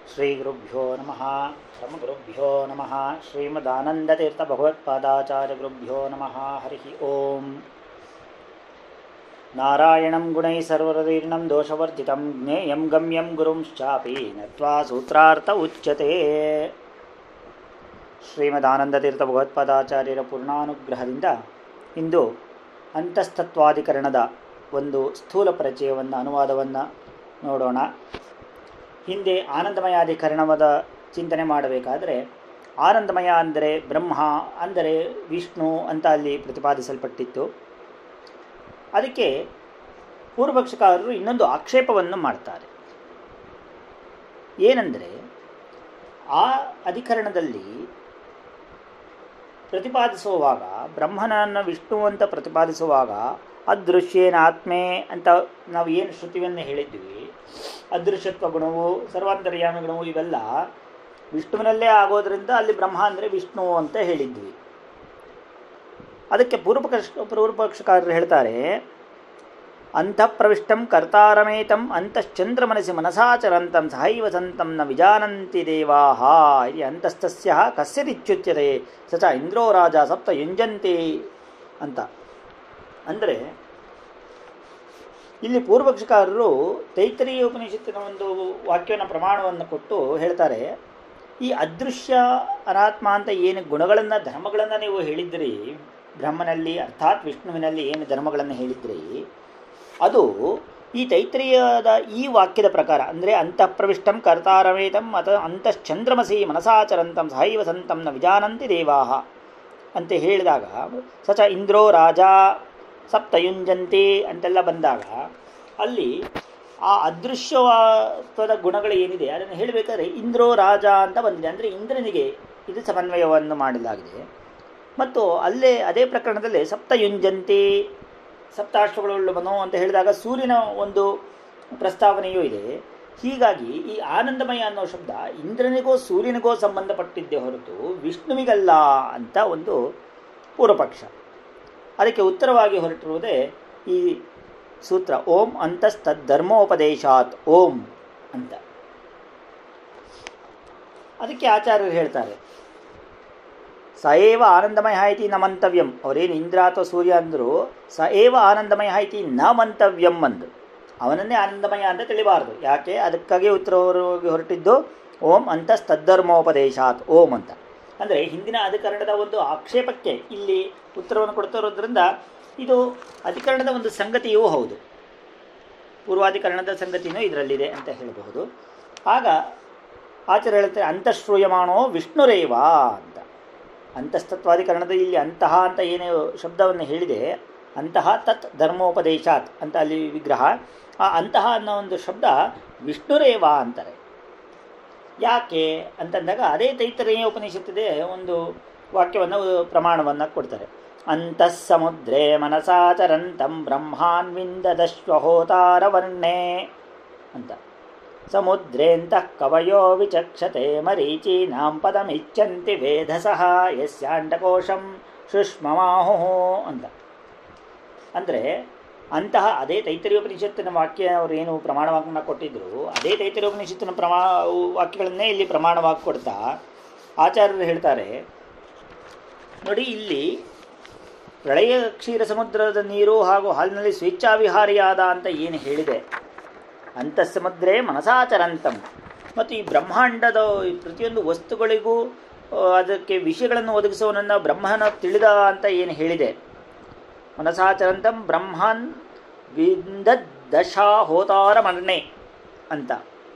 ಶ್ರೀಗುರುಭ್ಯೋ ನಮಃ ಪರಮಗುರುಭ್ಯೋ ನಮಃ ಶ್ರೀಮದಾನಂದತೀರ್ಥ ಭಗವತ್ಪಾದಾಚಾರ್ಯಗುರುಭ್ಯೋ ನಮಃ ಹರಿ ಓಂ ನಾರಾಯಣಂ ಗುಣೈ ಸರ್ವರದೀರ್ಣಂ ದೋಷವರ್ಜಿತಂ ಜ್ಞೇಯಂ ಗಮ್ಯಂ ಗುರುಂಶ್ಚಾಪಿ ನತ್ವಾ ಸೂತ್ರಾರ್ಥ ಉಚ್ಯತೆ ಶ್ರೀಮದಾನಂದತೀರ್ಥ ಭಗವತ್ಪಾದಾಚಾರ್ಯರ ಪೂರ್ಣಾನುಗ್ರಹದಿಂದ ಇಂದು ಅಂತಸ್ತತ್ವಾಧಿಕರಣದ ಒಂದು ಸ್ಥೂಲ ಪರಿಚಯವನ್ನು ಅನುವಾದವನ್ನು ನೋಡೋಣ ಹಿಂದೆ ಆನಂದಮಯಾಧಿಕರಣವಾದ ಚಿಂತನೆ ಮಾಡಬೇಕಾದರೆ ಆನಂದಮಯ ಅಂದರೆ ಬ್ರಹ್ಮ ಅಂದರೆ ವಿಷ್ಣು ಅಂತ ಅಲ್ಲಿ ಪ್ರತಿಪಾದಿಸಲ್ಪಟ್ಟಿತ್ತು ಅದಕ್ಕೆ ಪೂರ್ವಪಕ್ಷಕಾರರು ಇನ್ನೊಂದು ಆಕ್ಷೇಪವನ್ನು ಮಾಡ್ತಾರೆ ಏನೆಂದರೆ ಆ ಅಧಿಕರಣದಲ್ಲಿ ಪ್ರತಿಪಾದಿಸುವಾಗ ಬ್ರಹ್ಮನನ್ನು ವಿಷ್ಣು ಅಂತ ಪ್ರತಿಪಾದಿಸುವಾಗ ಅದೃಶ್ಯೇನ ಆತ್ಮೆ ಅಂತ ನಾವು ಏನು ಶ್ರುತಿಯನ್ನು ಹೇಳಿದ್ವಿ ಅದೃಶ್ಯತ್ವ ಗುಣವು ಸರ್ವಾಂತರ್ಯಾಮಿ ಗುಣವು ಇವೆಲ್ಲ ವಿಷ್ಣುವಿನಲ್ಲೇ ಆಗೋದ್ರಿಂದ ಅಲ್ಲಿ ಬ್ರಹ್ಮ ಅಂದರೆ ವಿಷ್ಣು ಅಂತ ಹೇಳಿದ್ವಿ ಅದಕ್ಕೆ ಪೂರ್ವಪಕ್ಷ ಪೂರ್ವಪಕ್ಷಕಾರರು ಹೇಳ್ತಾರೆ ಅಂತಃಪ್ರವಿಷ್ಟಂ ಕರ್ತಾರಮೇತಂ ಅಂತಶ್ಚಂದ್ರಮನಸಿ ಮನಸಾಚರಂತಂ ಸಹೈವ ಸಂತಂ ನ ವಿಜಾನಂತಿ ದೇವಾಹ ಇದು ಅಂತಸ್ತಸ್ಯ ಕಸ್ಯದಿಚ್ಯುಚ್ಯತೆ ಸ ಚ ಇಂದ್ರೋ ರಾಜ ಸಪ್ತ ಯುಂಜಂತಿ ಅಂತ ಅಂದರೆ ಇಲ್ಲಿ ಪೂರ್ವಪಕ್ಷಕಾರರು ತೈತರೀಯ ಉಪನಿಷತ್ತಿನ ಒಂದು ವಾಕ್ಯವನ್ನು ಪ್ರಮಾಣವನ್ನು ಕೊಟ್ಟು ಹೇಳ್ತಾರೆ ಈ ಅದೃಶ್ಯ ಅನಾತ್ಮ ಅಂತ ಏನು ಗುಣಗಳನ್ನು ಧರ್ಮಗಳನ್ನು ನೀವು ಹೇಳಿದ್ರಿ ಬ್ರಹ್ಮನಲ್ಲಿ ಅರ್ಥಾತ್ ವಿಷ್ಣುವಿನಲ್ಲಿ ಏನು ಧರ್ಮಗಳನ್ನು ಹೇಳಿದ್ರಿ ಅದು ಈ ತೈತ್ರಿಯದ ಈ ವಾಕ್ಯದ ಪ್ರಕಾರ ಅಂದರೆ ಅಂತಃಪ್ರವಿಷ್ಟಂ ಕರ್ತಾರಮೇತಂ ಅಥ ಅಂತಶ್ಚಂದ್ರಮಸಿ ಮನಸಾಚರಂತಂ ಸಹೈವ ಸಂತಂ ನ ವಿಜಾನಂತಿ ದೇವಾಹ ಅಂತ ಹೇಳಿದಾಗ ಸಚ ಇಂದ್ರೋ ರಾಜ ಸಪ್ತಯುಂಜಂತಿ ಅಂತೆಲ್ಲ ಬಂದಾಗ ಅಲ್ಲಿ ಆ ಅದೃಶ್ಯತ್ವದ ಗುಣಗಳು ಏನಿದೆ ಅದನ್ನು ಹೇಳಬೇಕಾದ್ರೆ ಇಂದ್ರೋ ರಾಜ ಅಂತ ಬಂದಿದೆ ಅಂದರೆ ಇಂದ್ರನಿಗೆ ಇದು ಸಮನ್ವಯವನ್ನು ಮಾಡಲಾಗಿದೆ ಮತ್ತು ಅಲ್ಲೇ ಅದೇ ಪ್ರಕರಣದಲ್ಲಿ ಸಪ್ತಯುಂಜಂತಿ ಸಪ್ತಾಶ್ವಗಳುಳ್ಳವನು ಅಂತ ಹೇಳಿದಾಗ ಸೂರ್ಯನ ಒಂದು ಪ್ರಸ್ತಾವನೆಯೂ ಇದೆ ಹೀಗಾಗಿ ಈ ಆನಂದಮಯ ಅನ್ನೋ ಶಬ್ದ ಇಂದ್ರನಿಗೋ ಸೂರ್ಯನಿಗೋ ಸಂಬಂಧಪಟ್ಟಿದ್ದೇ ಹೊರತು ವಿಷ್ಣುವಿಗಲ್ಲ ಅಂತ ಒಂದು ಪೂರ್ವಪಕ್ಷ ಅದಕ್ಕೆ ಉತ್ತರವಾಗಿ ಹೊರಟಿರುವುದೇ ಈ ಸೂತ್ರ ಓಂ ಅಂತಸ್ತಧರ್ಮೋಪದೇಶಾತ್ ಓಂ ಅಂತ ಅದಕ್ಕೆ ಆಚಾರ್ಯರು ಹೇಳ್ತಾರೆ ಸ ಏವ ಆನಂದಮಯ ಇತಿ ನ ಮಂತವ್ಯಂ ಅವರೇನು ಇಂದ್ರ ಅಥವಾ ಸೂರ್ಯ ಅಂದರು ಸ ಏವ ಆನಂದಮಯ ಇತಿ ನ ಮಂತವ್ಯಂ ಅಂದು ಅವನನ್ನೇ ಆನಂದಮಯ ಅಂತ ತಿಳಿಬಾರ್ದು ಯಾಕೆ ಅದಕ್ಕಾಗಿ ಉತ್ತರವಾಗಿ ಹೊರಟಿದ್ದು ಓಂ ಅಂತಸ್ತಧರ್ಮೋಪದೇಶಾತ್ ಓಂ ಅಂತ ಅಂದರೆ ಹಿಂದಿನ ಅಧಿಕರಣದ ಒಂದು ಆಕ್ಷೇಪಕ್ಕೆ ಇಲ್ಲಿ ಉತ್ತರವನ್ನು ಕೊಡ್ತಿರೋದ್ರಿಂದ ಇದು ಅಧಿಕರಣದ ಒಂದು ಸಂಗತಿಯೂ ಹೌದು ಪೂರ್ವಾಧಿಕರಣದ ಸಂಗತಿಯೂ ಇದರಲ್ಲಿದೆ ಅಂತ ಹೇಳಬಹುದು ಆಗ ಆಚಾರ್ಯ ಹೇಳ್ತಾರೆ ಅಂತಃಶ್ರೂಯಮಾಣೋ ವಿಷ್ಣುರೇವ ಅಂತ ಅಂತಸ್ತತ್ವಾಧಿಕರಣದ ಇಲ್ಲಿ ಅಂತಹ ಅಂತ ಏನೇ ಶಬ್ದವನ್ನು ಹೇಳಿದೆ ಅಂತಹ ತತ್ ಧರ್ಮೋಪದೇಶಾತ್ ಅಂತ ಅಲ್ಲಿ ವಿಗ್ರಹ ಆ ಅಂತಹ ಅನ್ನೋ ಒಂದು ಶಬ್ದ ವಿಷ್ಣುರೇವ ಅಂತಾರೆ ಯಾಕೆ ಅಂತಂದಾಗ ಅದೇ ತೈತರೇಯ ಉಪನಿಷತ್ತಿದೆ ಒಂದು ವಾಕ್ಯವನ್ನು ಪ್ರಮಾಣವನ್ನು ಕೊಡ್ತಾರೆ ಅಂತಃ ಸಮುದ್ರೇ ಮನಸಾಚರಂತಂ ಬ್ರಹ್ಮಾನ್ವಿಂದದಶ್ವಹೋತಾರವರ್ಣೆ ಅಂತ ಸಮುದ್ರೇಂತಃ ಕವಯೋ ವಿಚಕ್ಷತೆ ಮರೀಚೀನಾಂ ಪದಮಿಚ್ಛಂತಿ ವೇಧಸಃ ಯಸ್ಯಾಂಡಕೋಶಂ ಶುಷ್ಮಮಾಹು ಅಂತ ಅಂದರೆ ಅಂತಹ ಅದೇ ತೈತರಿಯೋಪನಿಷತ್ತಿನ ವಾಕ್ಯ ಅವರು ಏನು ಪ್ರಮಾಣವಾಕ್ಯನ ಕೊಟ್ಟಿದ್ರು ಅದೇ ತೈತರಿಯೋಪನಿಷತ್ತಿನ ಪ್ರಮಾ ವಾಕ್ಯಗಳನ್ನೇ ಇಲ್ಲಿ ಪ್ರಮಾಣವಾಗಿ ಕೊಡ್ತಾ ಆಚಾರ್ಯರು ಹೇಳ್ತಾರೆ ನೋಡಿ ಇಲ್ಲಿ ಪ್ರಳಯ ಕ್ಷೀರ ಸಮುದ್ರದ ನೀರು ಹಾಗೂ ಹಾಲಿನಲ್ಲಿ ಸ್ವೇಚ್ಛಾವಿಹಾರಿಯಾದ ಅಂತ ಏನು ಹೇಳಿದೆ ಅಂತಃಸಮುದ್ರೇ ಮನಸಾಚರಂತಂ ಮತ್ತು ಈ ಬ್ರಹ್ಮಾಂಡದ ಈ ಪ್ರತಿಯೊಂದು ವಸ್ತುಗಳಿಗೂ ಅದಕ್ಕೆ ವಿಷಯಗಳನ್ನು ಒದಗಿಸುವನನ್ನು ಬ್ರಹ್ಮನ ತಿಳಿದ ಅಂತ ಏನು ಹೇಳಿದೆ ಮನಸಾಚರಂತಂ ಬ್ರಹ್ಮನ್ ವಿಂದದಶಾ ಹೋತಾರ ಮರಣೆ ಅಂತ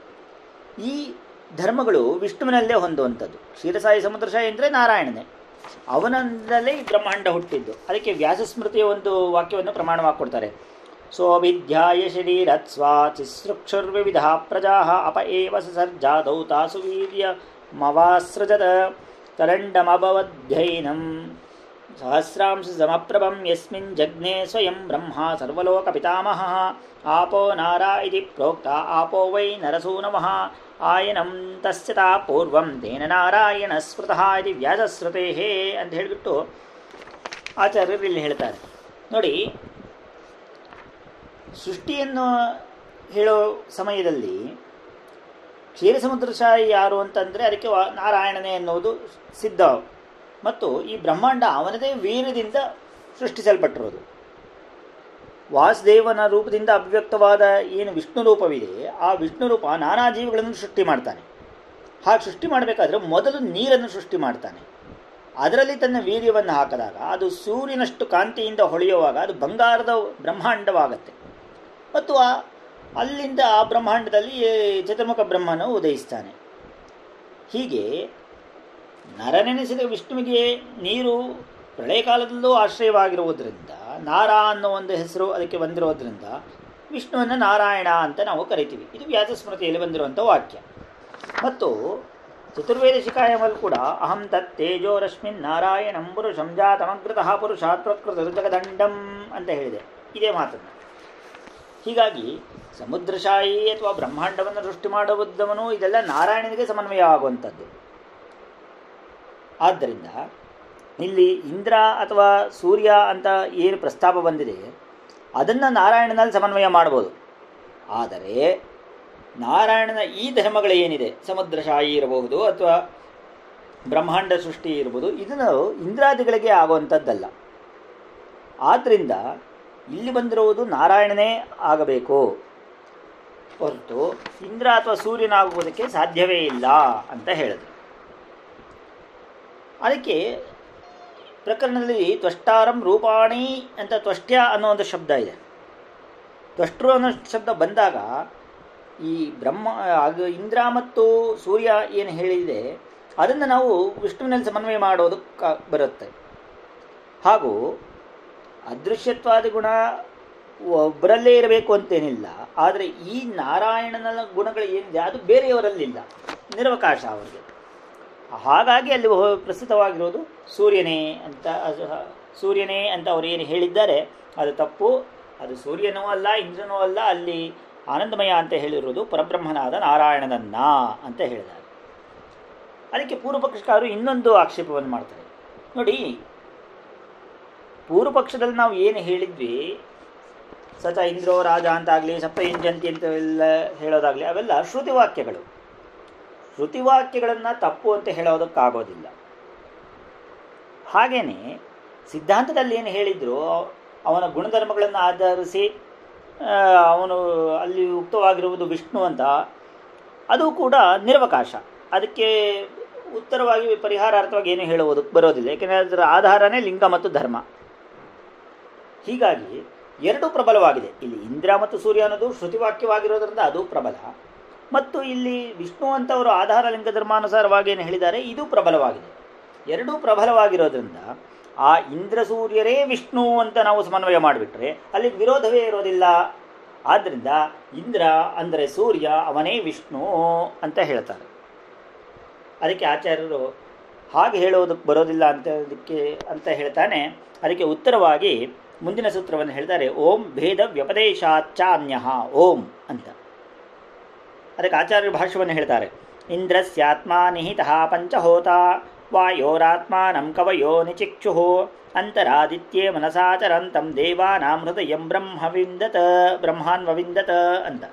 ಈ ಧರ್ಮಗಳು ವಿಷ್ಣುವಿನಲ್ಲೇ ಹೊಂದುವಂಥದ್ದು ಕ್ಷೀರಸಾಯಿ ಸಮುದ್ರಶಾಹಿ ಅಂದರೆ ನಾರಾಯಣನೇ ಅವನಲ್ಲೇ ಈ ಬ್ರಹ್ಮಾಂಡ ಹುಟ್ಟಿದ್ದು ಅದಕ್ಕೆ ವ್ಯಾಸಸ್ಮೃತಿಯ ಒಂದು ವಾಕ್ಯವನ್ನು ಪ್ರಮಾಣವಾಗಿ ಕೊಡ್ತಾರೆ ಸೋವಿಧ್ಯಾಯ ಶರೀರತ್ಸ್ವಾಚಿಸೃಕ್ಷುರ್ವಿವಿಧ ಪ್ರಜಾ ಅಪ ಏವ ಸಸರ್ಜಾದೌ ತಾಸು ವೀರ್ಯ ಮವಾಸೃಜತ ತರಂಡಮಭವಧ್ಯೈನಂ ಸಹಸ್ರಾಂಶ ಸಮಪ್ರಭಂ ಯಸ್ಮಿನ್ ಜಗ್ನೆ ಸ್ವಯಂ ಬ್ರಹ್ಮ ಸರ್ವಲೋಕ ಪಿತಾಮಹ ಆಪೋ ನಾರಾ ಇತಿ ಪ್ರೋಕ್ತ ಆಪೋ ವೈ ನರಸೂನವಃ ಆಯನಂ ತಸ್ಯ ತಾ ಪೂರ್ವಂ ತೇನ ನಾರಾಯಣ ಸ್ಮೃತಃ ಇತಿ ವ್ಯಾಸಶ್ರುತೇ ಅಂತ ಹೇಳಿಬಿಟ್ಟು ಆಚಾರ್ಯರು ಇಲ್ಲಿ ಹೇಳ್ತಾರೆ ನೋಡಿ ಸೃಷ್ಟಿಯನ್ನು ಹೇಳೋ ಸಮಯದಲ್ಲಿ ಕ್ಷೀರಸಮುದ್ರಶಾಹಿ ಯಾರು ಅಂತಂದರೆ ಅದಕ್ಕೆ ವಾ- ನಾರಾಯಣನೇ ಎನ್ನುವುದು ಸಿದ್ಧ ಮತ್ತು ಈ ಬ್ರಹ್ಮಾಂಡ ಅವನದೇ ವೀರ್ಯದಿಂದ ಸೃಷ್ಟಿಸಲ್ಪಟ್ಟಿರೋದು ವಾಸುದೇವನ ರೂಪದಿಂದ ಅಭಿವ್ಯಕ್ತವಾದ ಏನು ವಿಷ್ಣು ರೂಪವಿದೆ ಆ ವಿಷ್ಣು ರೂಪ ನಾನಾ ಜೀವಿಗಳನ್ನು ಸೃಷ್ಟಿ ಮಾಡ್ತಾನೆ ಹಾಗೆ ಸೃಷ್ಟಿ ಮಾಡಬೇಕಾದ್ರೆ ಮೊದಲು ನೀರನ್ನು ಸೃಷ್ಟಿ ಮಾಡ್ತಾನೆ ಅದರಲ್ಲಿ ತನ್ನ ವೀರ್ಯವನ್ನು ಹಾಕಿದಾಗ ಅದು ಸೂರ್ಯನಷ್ಟು ಕಾಂತಿಯಿಂದ ಹೊಳೆಯುವಾಗ ಅದು ಬಂಗಾರದ ಬ್ರಹ್ಮಾಂಡವಾಗತ್ತೆ ಮತ್ತು ಆ ಅಲ್ಲಿಂದ ಆ ಬ್ರಹ್ಮಾಂಡದಲ್ಲಿ ಚತುರ್ಮುಖ ಬ್ರಹ್ಮನು ಉದಯಿಸ್ತಾನೆ ಹೀಗೆ ನರನೆನೆಸಿದ ವಿಷ್ಣುವಿಗೆ ನೀರು ಪ್ರಳಯ ಕಾಲದಲ್ಲೂ ಆಶ್ರಯವಾಗಿರುವುದರಿಂದ ನಾರ ಅನ್ನೋ ಒಂದು ಹೆಸರು ಅದಕ್ಕೆ ಬಂದಿರೋದ್ರಿಂದ ವಿಷ್ಣುವನ್ನು ನಾರಾಯಣ ಅಂತ ನಾವು ಕರಿತೀವಿ ಇದು ವ್ಯಾಸ ಸ್ಮೃತಿಯಲ್ಲಿ ಬಂದಿರುವಂಥ ವಾಕ್ಯ ಮತ್ತು ಚತುರ್ವೇದ ಶಿಖಾಯಮಲ್ಲಿ ಕೂಡ ಅಹಂ ತತ್ ತೇಜೋರಶ್ಮಿನ್ ನಾರಾಯಣಂ ಪುರುಷಂ ಜಾತಮಗ್ರತಃ ಪುರುಷಾತ್ ಪ್ರಕೃತ ಜಗದಂಡಂ ಅಂತ ಹೇಳಿದೆ ಇದೇ ಮಾತನ್ನು ಹೀಗಾಗಿ ಸಮುದ್ರಶಾಹಿ ಅಥವಾ ಬ್ರಹ್ಮಾಂಡವನ್ನು ಸೃಷ್ಟಿ ಮಾಡುವುದವನು ಇದೆಲ್ಲ ನಾರಾಯಣನಿಗೆ ಸಮನ್ವಯ ಆಗುವಂಥದ್ದು ಆದ್ದರಿಂದ ಇಲ್ಲಿ ಇಂದ್ರ ಅಥವಾ ಸೂರ್ಯ ಅಂತ ಏನು ಪ್ರಸ್ತಾಪ ಬಂದಿದೆ ಅದನ್ನು ನಾರಾಯಣನಲ್ಲಿ ಸಮನ್ವಯ ಮಾಡ್ಬೋದು ಆದರೆ ನಾರಾಯಣನ ಈ ಧರ್ಮಗಳು ಏನಿದೆ ಸಮುದ್ರಶಾಹಿ ಇರಬಹುದು ಅಥವಾ ಬ್ರಹ್ಮಾಂಡ ಸೃಷ್ಟಿ ಇರ್ಬೋದು ಇದನ್ನು ಇಂದ್ರಾದಿಗಳಿಗೆ ಆಗುವಂಥದ್ದಲ್ಲ ಆದ್ದರಿಂದ ಇಲ್ಲಿ ಬಂದಿರುವುದು ನಾರಾಯಣನೇ ಆಗಬೇಕು ಹೊರತು ಇಂದ್ರ ಅಥವಾ ಸೂರ್ಯನಾಗುವುದಕ್ಕೆ ಸಾಧ್ಯವೇ ಇಲ್ಲ ಅಂತ ಹೇಳಿದ್ರು ಅದಕ್ಕೆ ಪ್ರಕರಣದಲ್ಲಿ ತ್ವಷ್ಟಾರಂ ರೂಪಾಣಿ ಅಂತ ತ್ವಷ್ಟ್ಯ ಅನ್ನೋ ಒಂದು ಶಬ್ದ ಇದೆ ತ್ವಷ್ಟೃ ಅನ್ನೋ ಶಬ್ದ ಬಂದಾಗ ಈ ಬ್ರಹ್ಮ ಅದು ಇಂದ್ರ ಮತ್ತು ಸೂರ್ಯ ಏನು ಹೇಳಿದೆ ಅದನ್ನು ನಾವು ವಿಷ್ಣುವಿನಲ್ಲಿ ಸಮನ್ವಯ ಮಾಡೋದಕ್ಕೆ ಬರುತ್ತೆ ಹಾಗೂ ಅದೃಶ್ಯತ್ವಾದಿ ಗುಣ ಒಬ್ಬರಲ್ಲೇ ಇರಬೇಕು ಅಂತೇನಿಲ್ಲ ಆದರೆ ಈ ನಾರಾಯಣನ ಗುಣಗಳು ಏನಿದೆ ಅದು ಬೇರೆಯವರಲ್ಲಿಲ್ಲ ನಿರವಕಾಶ ಅವರಿಗೆ ಹಾಗಾಗಿ ಅಲ್ಲಿ ಹೋ- ಪ್ರಸ್ತುತವಾಗಿರೋದು ಸೂರ್ಯನೇ ಅಂತ ಅದು ಹ- ಸೂರ್ಯನೇ ಅಂತ ಅವರು ಏನು ಹೇಳಿದ್ದಾರೆ ಅದು ತಪ್ಪು ಅದು ಸೂರ್ಯನೂ ಅಲ್ಲ ಇಂದ್ರನೂ ಅಲ್ಲ ಅಲ್ಲಿ ಆನಂದಮಯ ಅಂತ ಹೇಳಿರೋದು ಪರಬ್ರಹ್ಮನಾದ ನಾರಾಯಣನನ್ನ ಅಂತ ಹೇಳಿದ್ದಾರೆ ಅದಕ್ಕೆ ಪೂರ್ವ ಪಕ್ಷಕಾರರು ಇನ್ನೊಂದು ಆಕ್ಷೇಪವನ್ನು ಮಾಡ್ತಾರೆ ನೋಡಿ ಪೂರ್ವ ಪಕ್ಷದಲ್ಲಿ ನಾವು ಏನು ಹೇಳಿದ್ವಿ ಸತ ಇಂದ್ರೋ ರಾಜ ಅಂತಾಗಲಿ ಸಪ್ತ ಇಂಜಂತಿ ಅಂತ ಎಲ್ಲ ಹೇಳೋದಾಗಲಿ ಅವೆಲ್ಲ ಶ್ರುತಿವಾಕ್ಯಗಳು ಶ್ರುತಿವಾಕ್ಯಗಳನ್ನು ತಪ್ಪು ಅಂತ ಹೇಳೋದಕ್ಕಾಗೋದಿಲ್ಲ ಹಾಗೆಯೇ ಸಿದ್ಧಾಂತದಲ್ಲಿ ಏನು ಹೇಳಿದ್ರು ಅವನ ಗುಣಧರ್ಮಗಳನ್ನು ಆಧರಿಸಿ ಆ, ಅವನು ಅಲ್ಲಿ ಉಕ್ತವಾಗಿರುವುದು ವಿಷ್ಣು ಅಂತ ಅದು ಕೂಡ ನಿರವಕಾಶ ಅದಕ್ಕೆ ಉತ್ತರವಾಗಿ ಪರಿಹಾರಾರ್ಥವಾಗಿ ಏನು ಹೇಳುವುದಕ್ಕೆ ಬರೋದಿಲ್ಲ ಯಾಕೆಂದರೆ ಅದರ ಆಧಾರನೇ ಲಿಂಗ ಮತ್ತು ಧರ್ಮ ಹೀಗಾಗಿ ಎರಡೂ ಪ್ರಬಲವಾಗಿದೆ ಇಲ್ಲಿ ಇಂದ್ರ ಮತ್ತು ಸೂರ್ಯ ಅನ್ನೋದು ಶ್ರುತಿವಾಕ್ಯವಾಗಿರೋದ್ರಿಂದ ಅದು ಪ್ರಬಲ ಮತ್ತು ಇಲ್ಲಿ ವಿಷ್ಣು ಅಂತವರು ಆಧಾರ ಲಿಂಗ ಧರ್ಮಾನುಸಾರವಾಗಿ ಏನು ಹೇಳಿದ್ದಾರೆ ಇದು ಪ್ರಬಲವಾಗಿದೆ ಎರಡೂ ಪ್ರಬಲವಾಗಿರೋದ್ರಿಂದ ಆ ಇಂದ್ರ ಸೂರ್ಯರೇ ವಿಷ್ಣು ಅಂತ ನಾವು ಸಮನ್ವಯ ಮಾಡಿಬಿಟ್ರೆ ಅಲ್ಲಿ ವಿರೋಧವೇ ಇರೋದಿಲ್ಲ ಆದ್ದರಿಂದ ಇಂದ್ರ ಅಂದರೆ ಸೂರ್ಯ ಅವನೇ ವಿಷ್ಣು ಅಂತ ಹೇಳ್ತಾರೆ ಅದಕ್ಕೆ ಆಚಾರ್ಯರು ಹಾಗೆ ಹೇಳೋದಕ್ಕೆ ಬರೋದಿಲ್ಲ ಅಂತ ಅದಕ್ಕೆ ಅಂತ ಹೇಳ್ತಾನೆ ಅದಕ್ಕೆ ಉತ್ತರವಾಗಿ ಮುಂದಿನ ಸೂತ್ರವನ್ನು ಹೇಳ್ತಾರೆ ಓಂ ಭೇದ ವ್ಯಪದೇಶಾಚಾನ್ಯ ಓಂ ಅಂತ ಅದಕ್ಕೆ ಆಚಾರ್ಯರು ಭಾಷ್ಯವನ್ನು ಹೇಳ್ತಾರೆ ಇಂದ್ರಸ್ಯಾತ್ಮ ನಿಹಿತಃ ಪಂಚಹೋತ ವಾಯೋರಾತ್ಮಾನಂ ಕವಯೋ ನಿಚಿಕ್ಷು ಅಂತರಾದಿತ್ಯೇ ಮನಸಾಚರಂತಂ ದೇವಾನಾಂ ಹೃದಯಂ ಬ್ರಹ್ಮವಿಂದತ ಬ್ರಹ್ಮಾನ್ವವಿಂದತ ಅಂತ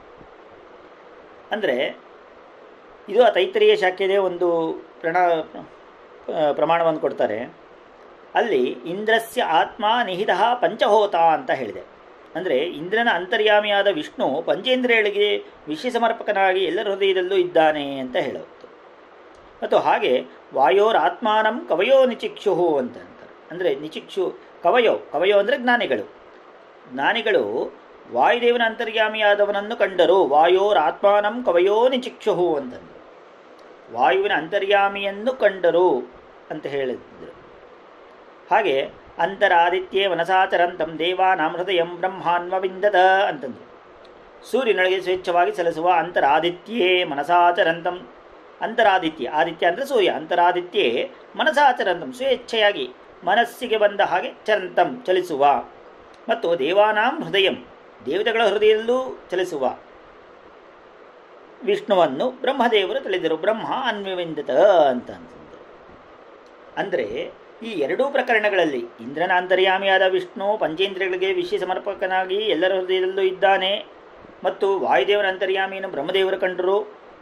ಅಂದರೆ ಇದು ಆ ತೈತರೀಯ ಶಾಖೆಯದೇ ಒಂದು ಪ್ರಣ ಪ್ರಮಾಣವನ್ನು ಕೊಡ್ತಾರೆ ಅಲ್ಲಿ ಇಂದ್ರಸ್ಯ ಆತ್ಮ ನಿಹಿತ ಪಂಚಹೋತ ಅಂತ ಹೇಳಿದೆ ಅಂದರೆ ಇಂದ್ರನ ಅಂತರ್ಯಾಮಿಯಾದ ವಿಷ್ಣು ಪಂಚೇಂದ್ರಿಯಗಳಿಗೆ ವಿಷಯ ಸಮರ್ಪಕನಾಗಿ ಎಲ್ಲರ ಹೃದಯದಲ್ಲೂ ಇದ್ದಾನೆ ಅಂತ ಹೇಳುತ್ತೆ ಮತ್ತು ಹಾಗೆ ವಾಯೋರಾತ್ಮಾನಂ ಕವಯೋ ನಿಚಿಕ್ಷು ಅಂತ ಅಂತಾರೆ ಅಂದರೆ ನಿಚಿಕ್ಷು ಕವಯೋ ಕವಯೋ ಅಂದರೆ ಜ್ಞಾನಿಗಳು ಜ್ಞಾನಿಗಳು ವಾಯುದೇವನ ಅಂತರ್ಯಾಮಿಯಾದವನನ್ನು ಕಂಡರು ವಾಯೋರಾತ್ಮಾನಂ ಕವಯೋ ನಿಚಿಕ್ಷು ಅಂತಂದರು ವಾಯುವಿನ ಅಂತರ್ಯಾಮಿಯನ್ನು ಕಂಡರು ಅಂತ ಹೇಳಿದ್ರು ಹಾಗೆ ಅಂತರಾದಿತ್ಯೇ ಮನಸಾಚರಂತಂ ದೇವಾನಾಂ ಹೃದಯಂ ಬ್ರಹ್ಮಾನ್ವವಿಂದದ ಅಂತಂದರು ಸೂರ್ಯನೊಳಗೆ ಸ್ವೇಚ್ಛವಾಗಿ ಚಲಿಸುವ ಅಂತರಾದಿತ್ಯೇ ಮನಸಾಚರಂತಂ ಅಂತರಾದಿತ್ಯ ಆದಿತ್ಯ ಅಂದರೆ ಸೂರ್ಯ ಅಂತರಾದಿತ್ಯೇ ಮನಸಾಚರಂತಂ ಸ್ವೇಚ್ಛೆಯಾಗಿ ಮನಸ್ಸಿಗೆ ಬಂದ ಹಾಗೆ ಚರಂತಂ ಚಲಿಸುವ ಮತ್ತು ದೇವಾನಾಂ ಹೃದಯಂ ದೇವತೆಗಳ ಹೃದಯದಲ್ಲೂ ಚಲಿಸುವ ವಿಷ್ಣುವನ್ನು ಬ್ರಹ್ಮದೇವರು ತಿಳಿದರು ಬ್ರಹ್ಮ ಅನ್ವವಿಂದತ ಅಂತ ಅಂತಂದು ಅಂದರೆ ಈ ಎರಡೂ ಪ್ರಕರಣಗಳಲ್ಲಿ ಇಂದ್ರನ ಅಂತರ್ಯಾಮಿಯಾದ ವಿಷ್ಣು ಪಂಚೇಂದ್ರಿಯಗಳಿಗೆ ವಿಷಯ ಸಮರ್ಪಕನಾಗಿ ಎಲ್ಲರ ಹೃದಯದಲ್ಲೂ ಇದ್ದಾನೆ ಮತ್ತು ವಾಯುದೇವರ ಅಂತರ್ಯಾಮಿಯನ್ನು ಬ್ರಹ್ಮದೇವರು ಕಂಡರು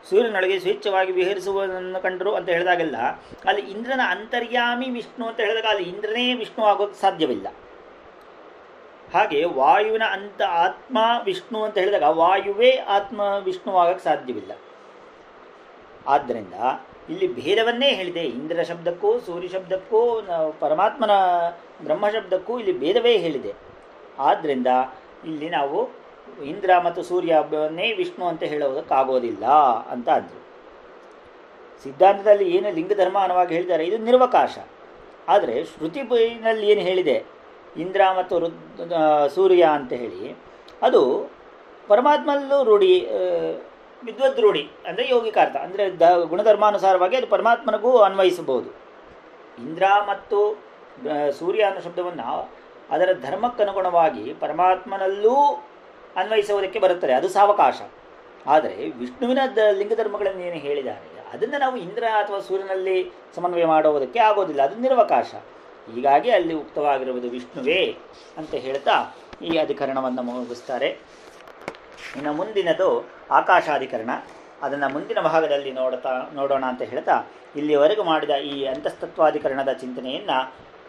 ಸೂರ್ಯನೊಳಗೆ ಸ್ವೇಚ್ಛವಾಗಿ ವಿಹರಿಸುವುದನ್ನು ಕಂಡರು ಅಂತ ಹೇಳಿದಾಗೆಲ್ಲ ಅಲ್ಲಿ ಇಂದ್ರನ ಅಂತರ್ಯಾಮಿ ವಿಷ್ಣು ಅಂತ ಹೇಳಿದಾಗ ಅಲ್ಲಿ ಇಂದ್ರನೇ ವಿಷ್ಣು ಆಗೋಕ್ಕೆ ಸಾಧ್ಯವಿಲ್ಲ ಹಾಗೆ ವಾಯುವಿನ ಅಂತ ಆತ್ಮ ವಿಷ್ಣು ಅಂತ ಹೇಳಿದಾಗ ವಾಯುವೇ ಆತ್ಮ ವಿಷ್ಣು ಆಗಕ್ಕೆ ಸಾಧ್ಯವಿಲ್ಲ ಆದ್ದರಿಂದ ಇಲ್ಲಿ ಭೇದವನ್ನೇ ಹೇಳಿದೆ ಇಂದ್ರ ಶಬ್ದಕ್ಕೂ ಸೂರ್ಯ ಶಬ್ದಕ್ಕೂ ನ- ಪರಮಾತ್ಮನ ಬ್ರಹ್ಮ ಶಬ್ದಕ್ಕೂ ಇಲ್ಲಿ ಭೇದವೇ ಹೇಳಿದೆ ಆದ್ದರಿಂದ ಇಲ್ಲಿ ನಾವು ಇಂದ್ರ ಮತ್ತು ಸೂರ್ಯವನ್ನೇ ವಿಷ್ಣು ಅಂತ ಹೇಳುವುದಕ್ಕಾಗೋದಿಲ್ಲ ಅಂತ ಅಂದರು ಸಿದ್ಧಾಂತದಲ್ಲಿ ಏನು ಲಿಂಗಧರ್ಮ ಅನ್ನುವಾಗ ಹೇಳಿದ್ದಾರೆ ಇದು ನಿರ್ವಕಾಶ ಆದರೆ ಶ್ರುತಿ ಬೈನಲ್ಲಿ ಏನು ಹೇಳಿದೆ ಇಂದ್ರ ಮತ್ತು ರುದ್ ಆ, ಸೂರ್ಯ ಅಂತ ಹೇಳಿ ಅದು ಪರಮಾತ್ಮಲ್ಲೂ ರೂಢಿ ಆ, ವಿದ್ವದ್ ರೂಢಿ ಅಂದರೆ ಯೌಗಿಕಾರ್ಥ ಅಂದರೆ ದ ಗುಣಧರ್ಮಾನುಸಾರವಾಗಿ ಅದು ಪರಮಾತ್ಮನಿಗೂ ಅನ್ವಯಿಸಬಹುದು ಇಂದ್ರ ಮತ್ತು ಆ, ಸೂರ್ಯ ಅನ್ನೋ ಶಬ್ದವನ್ನು ಅದರ ಧರ್ಮಕ್ಕನುಗುಣವಾಗಿ ಪರಮಾತ್ಮನಲ್ಲೂ ಅನ್ವಯಿಸುವುದಕ್ಕೆ ಬರುತ್ತದೆ ಅದು ಸಾವಕಾಶ ಆದರೆ ವಿಷ್ಣುವಿನ ದ ಲಿಂಗಧರ್ಮಗಳನ್ನು ಏನು ಹೇಳಿದ್ದಾರೆ ಅದನ್ನು ನಾವು ಇಂದ್ರ ಅಥವಾ ಸೂರ್ಯನಲ್ಲಿ ಸಮನ್ವಯ ಮಾಡುವುದಕ್ಕೆ ಆಗೋದಿಲ್ಲ ಅದು ನಿರ್ವಕಾಶ ಹೀಗಾಗಿ ಅಲ್ಲಿ ಉಕ್ತವಾಗಿರುವುದು ವಿಷ್ಣುವೇ ಅಂತ ಹೇಳ್ತಾ ಈ ಅಧಿಕರಣವನ್ನು ಮುಗಿಸ್ತಾರೆ ಇನ್ನು ಮುಂದಿನದು ಆಕಾಶಾಧಿಕರಣ ಅದನ್ನು ಮುಂದಿನ ಭಾಗದಲ್ಲಿ ನೋಡ್ತಾ ನೋಡೋಣ ಅಂತ ಹೇಳ್ತಾ ಇಲ್ಲಿವರೆಗೂ ಮಾಡಿದ ಈ ಅಂತಸ್ತತ್ವಾಧಿಕರಣದ ಚಿಂತನೆಯನ್ನು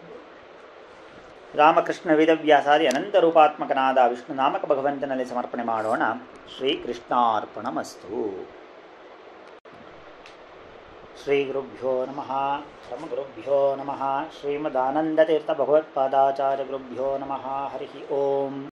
ರಾಮಕೃಷ್ಣ ವೇದವ್ಯಾಸಾದಿ ಅನಂತ ರೂಪಾತ್ಮಕನಾದ ವಿಷ್ಣು ನಾಮಕ ಭಗವಂತನಲ್ಲಿ ಸಮರ್ಪಣೆ ಮಾಡೋಣ ಶ್ರೀಕೃಷ್ಣಾರ್ಪಣಮಸ್ತು ಶ್ರೀ ಗುರುಭ್ಯೋ ನಮಃ ಪರಮ ಗುರುಭ್ಯೋ ನಮಃ ಶ್ರೀಮದಾನಂದತೀರ್ಥ ಭಗವತ್ಪಾದಾಚಾರ್ಯ ಗುರುಭ್ಯೋ ನಮಃ ಹರಿ ಓಂ